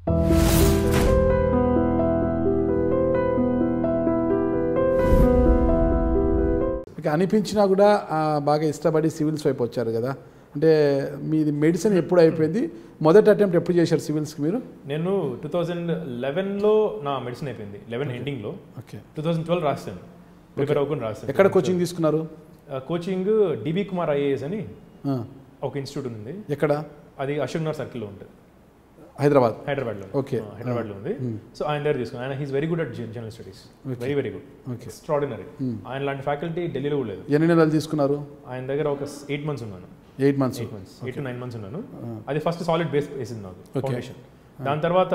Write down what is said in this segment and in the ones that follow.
మీకు అనిపించినా కూడా ఆ, బాగా ఇష్టపడి సివిల్స్ వైపు వచ్చారు కదా అంటే మీది మెడిసిన్ ఎప్పుడు అయిపోయింది మొదటి అటెంప్ట్ ఎప్పుడు చేశారు సివిల్స్కి మీరు నేను టూ థౌజండ్ లెవెన్లో నా మెడిసిన్ అయిపోయింది లెవెన్ ఎండింగ్లో ఓకే టూ థౌజండ్ ట్వెల్వ్ రాస్తాను ప్రిపేర్ అవ్వకుండా రాస్తాను ఎక్కడ కోచింగ్ తీసుకున్నారు కోచింగ్ డిబి కుమార్ ఐఏఎస్ అని ఆ, ఒక ఇన్స్టిట్యూట్ ఉంది ఎక్కడ అది అశోక్ నగర్ సర్కిల్లో ఉంటుంది హైదరాబాద్ హైదరాబాద్లో Okay. హైదరాబాద్లో ఉంది సో ఆయన దగ్గర తీసుకున్నాను ఆయన he's very good at general studies very very good okay extraordinary ఆయన లాంటి ఫ్యాకల్టీ ఢిల్లీలో కూడా లేదు ఎన్ని నెలలు తీసుకున్నారు ఆయన దగ్గర ఒక ఎయిట్ మంత్స్ ఉన్నాను eight months eight months eight to nine months ఉన్నాను అది ఫస్ట్ సాలిడ్ బేస్ వేసింది నాకు Okay. ఫౌండేషన్ దాని తర్వాత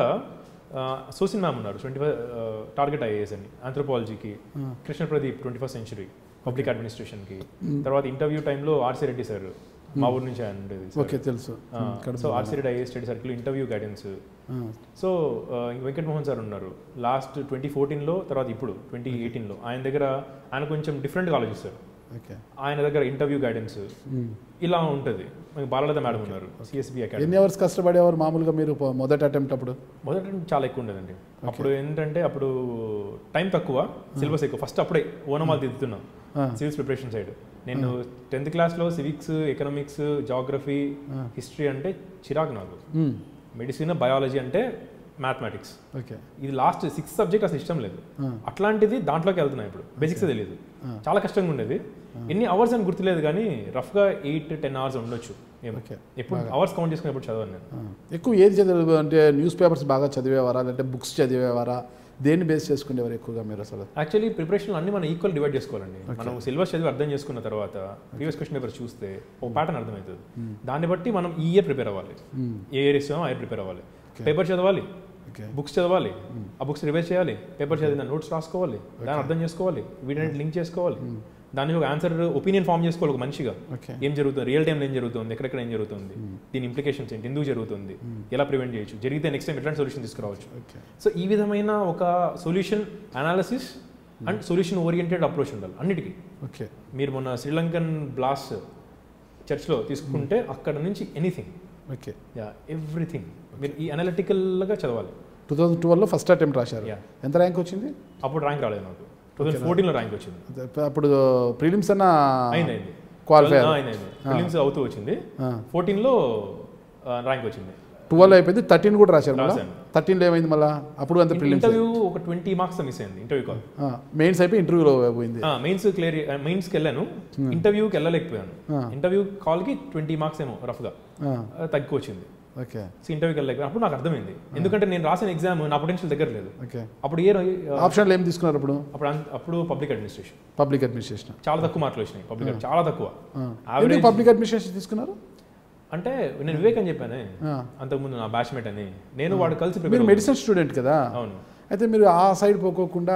సోసిన్ మ్యామ్ ఉన్నారు ట్వంటీ ఫైవ్ టార్గెట్ ఐఏఎస్ అని ఆంథ్రోపాలజీకి Krishna Pradeep twenty first century public అడ్మినిస్ట్రేషన్కి తర్వాత ఇంటర్వ్యూ టైంలో ఆర్సీ రెడ్డి సార్ మా ఊరు నుంచి ఆయన ఉండేది ఓకే తెలుసు so RC Reddy IAS study circle interview guidance ఆ, సో వెంకట్ మోహన్ సార్ ఉన్నారు లాస్ట్ ట్వంటీ ఫోర్టీన్లో తర్వాత ఇప్పుడు ట్వంటీ ఎయిటీన్లో ఆయన దగ్గర ఆయన కొంచెం డిఫరెంట్గా ఆలోచిస్తారు ఓకే ఆయన దగ్గర ఇంటర్వ్యూ గైడెన్స్ మ్మ్. ఇలా ఉంటుంది మనకి బాలలత మేడం ఉన్నారు సిఎస్బి అకాడమీ ఎన్ని అవర్స్ కష్టపడేవారు మామూలుగా మీరు ప- మొదటి అటెంప్ట్ అప్పుడు మొదట చాలా ఎక్కువ ఉండేదండి అప్పుడు ఏంటంటే అప్పుడు టైం తక్కువ సిలబస్ ఎక్కువ ఫస్ట్ అప్పుడే ఓనమాలు దిద్దుతున్నాం ఆ. సివిల్స్ ప్రిపరేషన్ సైడ్ నేను టెన్త్ క్లాస్లో సివిక్స్ ఎకనామిక్స్ జాగ్రఫీ హిస్టరీ అంటే చిరాకు నాకు మ్మ్. మెడిసిన్ బయాలజీ అంటే మ్యాథమెటిక్స్ ఓకే ఇది లాస్ట్ సిక్స్ సబ్జెక్ట్ అసలు ఇష్టం లేదు ఆ. అట్లాంటిది దాంట్లోకి వెళ్తున్నాయి ఇప్పుడు బేసిక్స్ తెలియదు చాలా కష్టంగా ఉండేది ఎన్ని అవర్స్ అని గుర్తులేదు కానీ రఫ్గా ఎయిట్ టెన్ అవర్స్ ఉండొచ్చు ఏమో ఓకే ఎప్పుడు అవర్స్ కౌంట్ చేసుకున్నప్పుడు చదవను నేను ఆ, ఎక్కువ ఏది చదివే అంటే న్యూస్ పేపర్స్ బాగా చదివేవారా లేదంటే బుక్స్ చదివేవారా దేన్ని బేస్ చేసుకునేవారు ఎక్కువగా మీరు అసలు యాక్చువల్లీ ప్రిపరేషన్ అన్ని మనం ఈక్వల్ డివైడ్ చేసుకోవాలండి మనం సిలబస్ చదివి అర్థం చేసుకున్న తర్వాత ప్రీవియస్ క్వశ్చన్ పేపర్ చూస్తే ఒక ప్యాటర్న్ అర్థమవుతుంది దాన్ని బట్టి మనం ఈ ఇయర్ ప్రిపేర్ అవ్వాలి మ్మ్. ఏ ఇయర్ ఇస్తామో ఆ ఇయర్ ప్రిపేర్ అవ్వాలి పేపర్ చదవాలి ఓకే బుక్స్ చదవాలి ఆ బుక్స్ రివైజ్ చేయాలి పేపర్ చదివిన నోట్స్ రాసుకోవాలి దాన్ని అర్థం చేసుకోవాలి వీటిని లింక్ చేసుకోవాలి దానికి ఒక ఆన్సర్ ఒపీనియన్ ఫామ్ చేసుకోవాలి ఒక మనిషిగా ఓకే ఏం జరుగుతుంది రియల్ టైంలో ఏం జరుగుతుంది ఎక్కడెక్కడ ఏం జరుగుతుంది దీని ఇంప్లికేషన్స్ ఏంటి ఎందుకు జరుగుతుంది ఎలా ప్రివెంట్ చేయొచ్చు జరిగితే నెక్స్ట్ టైం ఎట్లాంటి సొల్యూషన్ తీసుకురావచ్చు ఓకే సో ఈ విధమైన ఒక solution analysis and solution oriented approach ఉండాలి అన్నిటికీ ఓకే మీరు మొన్న శ్రీలంకన్ బ్లాస్ట్ చర్చ్లో తీసుకుంటే అక్కడ నుంచి ఎనీథింగ్ ఓకే యా ఎవ్రీథింగ్ మీరు ఈ అనలిటికల్గా చదవాలి టూ థౌజండ్ ట్వెల్వ్లో ఫస్ట్ అటెంప్ట్ రాశారు Yeah. ఎంత ర్యాంక్ వచ్చింది అప్పుడు ర్యాంక్ రాలేదు నాకు టూ థౌసండ్ ఫోర్టీన్లో ర్యాంక్ వచ్చింది అదే, అప్పుడు ప్రిలిమ్స్ అన్న అయింది అయింది Qualify ఆ, అయింది అయింది ఫిలిమ్స్ అవుతూ వచ్చింది ఫోర్టీన్లో ర్యాంక్ వచ్చింది ట్వెల్వ్ అయిపోయింది థర్టీన్ కూడా రాశారు మళ్ళీ రాశాను. థర్టీన్లో ఏమైంది మళ్ళీ అప్పుడు అంత ప్రిలిమ్స్ ఇంటర్వ్యూ ఒక ట్వంటీ మార్క్స్ మిస్ అయింది ఇంటర్వ్యూ కాల్ మెయిన్స్ అయిపోయి ఇంటర్వ్యూలో పోయింది మెయిన్స్ క్లియర్ మెయిన్స్కి వెళ్ళాను ఇంటర్వ్యూకి వెళ్ళలేకపోయాను ఇంటర్వ్యూ కాల్కి ట్వంటీ మార్క్స్ ఏమో రఫ్గా ఆ, తక్కువ వచ్చింది ఓకే సో ఇంటర్వ్యూకి వెళ్ళలేకపోయాను అప్పుడు నాకు అర్థమైంది ఎందుకంటే నేను రాసిన ఎగ్జామ్ నా పొటెన్షియల్ దగ్గర లేదు ఓకే అప్పుడు ఇయర్ ఆప్షన్లు ఏం తీసుకున్నారు అప్పుడు అప్పుడు అన్- అప్పుడు పబ్లిక్ అడ్మినిస్ట్రేషన్ పబ్లిక్ అడ్మినిస్ట్రేషన్ చాలా తక్కువ మార్కులు వచ్చినాయి పబ్లిక్ చాలా తక్కువ ఎందుకు Average- పబ్లిక్ అడ్మినిస్ట్రేషన్ తీసుకున్నారు అంటే నేను వివేక్ అని చెప్పానే ఆ. అంతకుముందు నా బ్యాచ్మేట్ అని నేను వాడు కలిసి మీరు ప్రిపేర్ మెడిసిన్ స్టూడెంట్ కదా అవును అయితే మీరు ఆ సైడ్ పోకోకుండా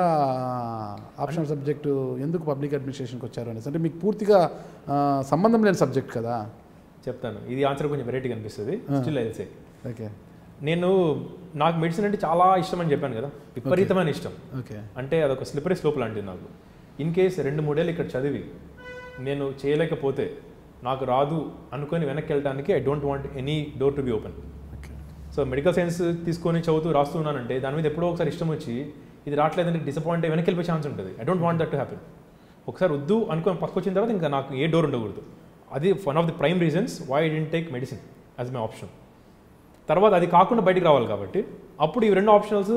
ఆప్షనల్ సబ్జెక్టు ఎందుకు పబ్లిక్ అడ్మినిస్ట్రేషన్కి వచ్చారు అనేసి అంటే మీకు పూర్తిగా ఆ, సంబంధం లేని సబ్జెక్ట్ కదా చెప్తాను ఇది ఆన్సర్ కొంచెం వెరైటీగా అనిపిస్తుంది స్టిల్ ఐల్ సే ఓకే నేను నాకు మెడిసిన్ అంటే చాలా ఇష్టం అని చెప్పాను కదా విపరీతమైన ఇష్టం ఓకే అంటే అదొక స్లిపరీ స్లోప్ లాంటిది నాకు ఇన్ కేస్ రెండు మూడేళ్ళు ఇక్కడ చదివి నేను చేయలేకపోతే నాకు రాదు అనుకొని వెనక్కి వెళ్ళడానికి I don't want any door to be open okay so medical science తీసుకొని చదువుతూ రాస్తున్నానంటే దాని మీద ఎప్పుడో ఒకసారి ఇష్టం వచ్చి ఇది రావట్లేదంటే డిసప్పాయింట్ అయ్యి వెనక్కి వెళ్ళిపోయే ఛాన్స్ ఉంటుంది I don't want that to happen ఒకసారి వద్దు అనుకొని పక్క వచ్చిన తర్వాత ఇంకా నాకు ఏ డోర్ ఉండకూడదు అది one of the prime reasons why I didn't take medicine as my option తర్వాత అది కాకుండా బయటికి రావాలి కాబట్టి అప్పుడు ఈ రెండు ఆప్షనల్స్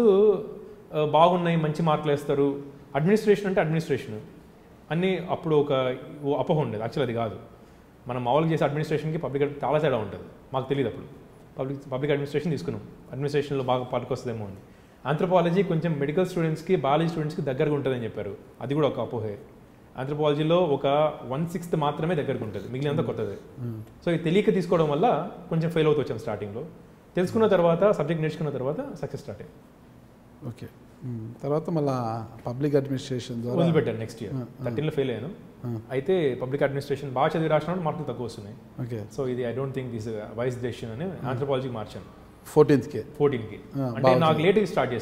బాగున్నాయి మంచి మార్కులు వేస్తారు అడ్మినిస్ట్రేషన్ అంటే అడ్మినిస్ట్రేషన్ అన్నీ అప్పుడు ఒక ఓ అపోహ ఉండేది యాక్చువల్ అది కాదు మనం మామూలుగా చేసే అడ్మినిస్ట్రేషన్కి పబ్లిక్ చాలా తేడా ఉంటుంది మాకు తెలియదు అప్పుడు పబ్లిక్ పబ్లిక్ అడ్మినిస్ట్రేషన్ తీసుకున్నాం అడ్మినిస్ట్రేషన్లో బాగా పనికొస్తుందేమో అని ఆంథ్రోపాలజీ కొంచెం మెడికల్ స్టూడెంట్స్కి బయాలజీ స్టూడెంట్స్కి దగ్గరగా ఉంటుందని చెప్పారు అది కూడా ఒక అపోహే ఆంథ్రోపాలజీలో ఒక వన్ సిక్స్త్ మాత్రమే దగ్గరకు ఉంటుంది మిగిలినంతా కొత్తదే సో ఇది తెలియక తీసుకోవడం వల్ల కొంచెం ఫెయిల్ అవుతూ వచ్చాం స్టార్టింగ్లో తెలుసుకున్న తర్వాత సబ్జెక్ట్ నేర్చుకున్న తర్వాత సక్సెస్ స్టార్ట్ అయ్యింది ఓకే మ్మ్. తర్వాత మళ్ళా పబ్లిక్ అడ్మినిస్ట్రేషన్ ద్వారా వదిలిపెట్టాను నెక్స్ట్ ఇయర్ థర్టీన్లో ఫెయిల్ అయ్యాను అయితే పబ్లిక్ అడ్మినిస్ట్రేషన్ బాగా చదివి రాసినప్పుడు మార్కులు తక్కువ వస్తున్నాయి ఓకే సో ఇది I don't think this wise decision అని ఆంథ్రోపాలజీకి మార్చాను ఫోర్టీన్త్కి ఫోర్టీన్కి Ah, అంటే నాకు లేట్గా స్టార్ట్ చేశాను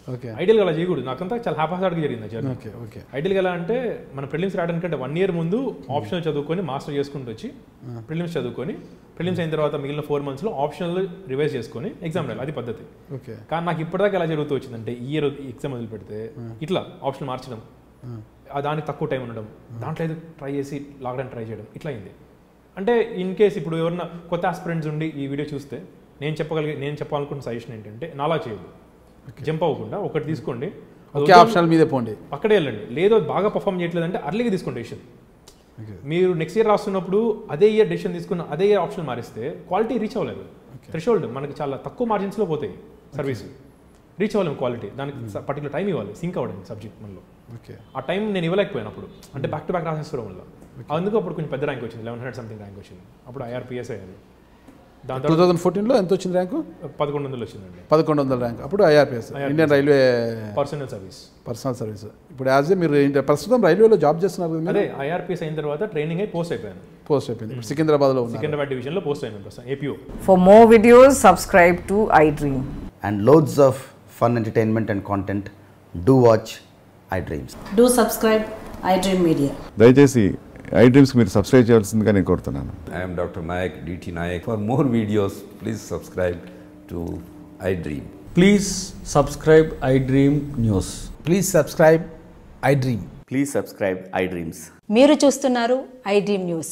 ఓకే ఐడియల్గా అలా చేయకూడదు నాకంతా చాలా హ్యాపీగా జరిగింది జర్నీ ఓకే ఓకే ఐడియల్గా ఎలా అంటే మన ప్రిలిమ్స్ రావడానికంటే వన్ ఇయర్ ముందు ఆప్షనల్ చదువుకొని మాస్టర్ చేసుకుంటూ వచ్చి ప్రిలిమ్స్ చదువుకొని ప్రిలిమ్స్ అయిన తర్వాత మిగిలిన ఫోర్ మంత్స్లో ఆప్షనల్ రివైజ్ చేసుకొని ఎగ్జామ్ రాయాలి అది పద్ధతి ఓకే కానీ నాకు ఇప్పటిదాకా ఎలా జరుగుతూ వచ్చిందంటే ఈ ఇయర్ ఎగ్జామ్ వదిలి పెడితే ఇట్లా ఆప్షన్ మార్చడం ఆ దానికి తక్కువ టైం ఉండడం దాంట్లో ఏదో ట్రై చేసి లాగడానికి ట్రై చేయడం ఇట్లా అయింది అంటే ఇన్ కేస్ ఇప్పుడు ఎవరన్నా కొత్త ఆస్పిరెంట్స్ ఉండి ఈ వీడియో చూస్తే నేను చెప్పగలిగే నేను చెప్పాలనుకున్న సజెషన్ ఏంటంటే నాలా చేయదు జంప్ అవ్వకుండా ఒకటి తీసుకోండి అది ఒకే ఆప్షనల్ మీదే పోండి అక్కడే వెళ్ళండి లేదు అది బాగా పర్ఫామ్ చేయట్లేదంటే అర్లీగా తీసుకోండి డెసిషన్ ఓకే మీరు నెక్స్ట్ ఇయర్ రాస్తున్నప్పుడు అదే ఇయర్ డెసిషన్ తీసుకున్న అదే ఇయర్ ఆప్షన్ మారిస్తే క్వాలిటీ రీచ్ అవ్వలేదు థ్రెషోల్డ్ మనకి చాలా తక్కువ మార్జిన్స్లో పోతాయి సర్వీస్ రీచ్ అవ్వలేము క్వాలిటీ దానికి పర్టికులర్ టైం ఇవ్వాలి సింక్ అవ్వడానికి సబ్జెక్ట్ మనలో ఓకే ఆ టైం నేను ఇవ్వలేకపోయాను అప్పుడు అంటే బ్యాక్ టు బ్యాక్ రాసేసుకోవడం వల్ల అందుకు అప్పుడు కొంచెం పెద్ద ర్యాంక్ వచ్చింది లెవెన్ హండ్రెడ్ సంథింగ్ ర్యాంక్ వచ్చింది అప్పుడు ఐఆర్పిఎస్ అయ్యాను దాని టూ తర్వాత థౌసండ్ ఫోర్టీన్లో ఎంత వచ్చింది ర్యాంకు పదకొండు వందలు వచ్చిందండి పదకొండు వందల ర్యాంక్ అప్పుడు IRPS Indian railway personnel service personnel service ఇప్పుడు యాజ్ ఏ మీరు ఇంటి- ప్రస్తుతం రైల్వేలో జాబ్ చేస్తున్నారు కదా మీరు అదే ఐఆర్పిఎస్ అయిన తర్వాత ట్రైనింగ్ అయి పోస్ట్ అయిపోయాను పోస్ట్ అయిపోయింది ఇప్పుడు సికింద్రాబాద్లో ఉన్నారు సికింద్రాబాద్ డివిజన్లో పోస్ట్ అయిపోయాను ప్రస్తుతం APO For more videos, subscribe to iDream. and loads of fun entertainment and content, do watch iDreams. Do subscribe iDream Media. దయచేసి ఐ డ్రీమ్స్కి మీరు సబ్స్క్రైబ్ చేయాల్సిందిగా నేను కోరుతున్నాను I am Dr. Nayak, DT Nayak. For more videos, please subscribe to iDream. Please subscribe iDream News. Please subscribe iDream. Please subscribe iDreams. మీరు చూస్తున్నారు iDream News.